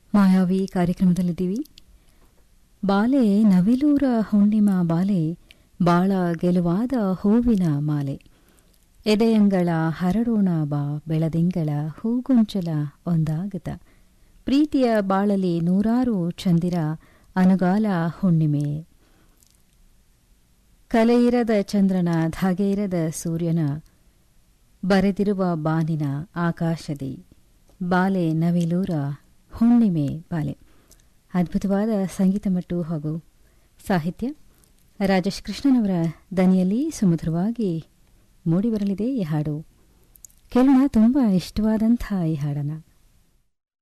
ಮಾಯಾವಿ ಕಾರ್ಯಕ್ರಮದಲ್ಲಿದ್ದೀವಿ ಬಾಲೆ ನವಿಲೂರ ಹುಣ್ಣಿಮ ಬಾಲೆ ಬಾಳ ಗೆಲುವಾದ ಹೂವಿನ ಮಾಲೆ ಎದೆಯಂಗಳ ಹರಡೋಣ ಬಾ ಬೆಳದಿಂಗಳ ಹೂಗೊಂಚಲ ಒಂದಾಗತ ಪ್ರೀತಿಯ ಬಾಳಲಿ ನೂರಾರು ಚಂದಿರ ಅನುಗಾಲ ಹುಣ್ಣಿಮೆ ಕಲೆಯಿರದ ಚಂದ್ರನ ಧಾಗೆಯಿರದ ಸೂರ್ಯನ ಬರೆದಿರುವ ಬಾನಿನ ಆಕಾಶದಿ ಬಾಲೆ ನವಿಲೂರ ಹುಣ್ಣಿಮೆ ಬಾಲೆ ಅದ್ಭುತವಾದ ಸಂಗೀತ ಮಟ್ಟು ಹಾಗೂ ಸಾಹಿತ್ಯ ರಾಜೇಶ್ ಕೃಷ್ಣನವರ ದನಿಯಲ್ಲಿ ಸುಮಧುರವಾಗಿ ಮೂಡಿಬರಲಿದೆ ಈ ಹಾಡು ಕೇಳೋಣ ತುಂಬ ಇಷ್ಟವಾದಂಥ ಈ ಹಾಡನ್ನು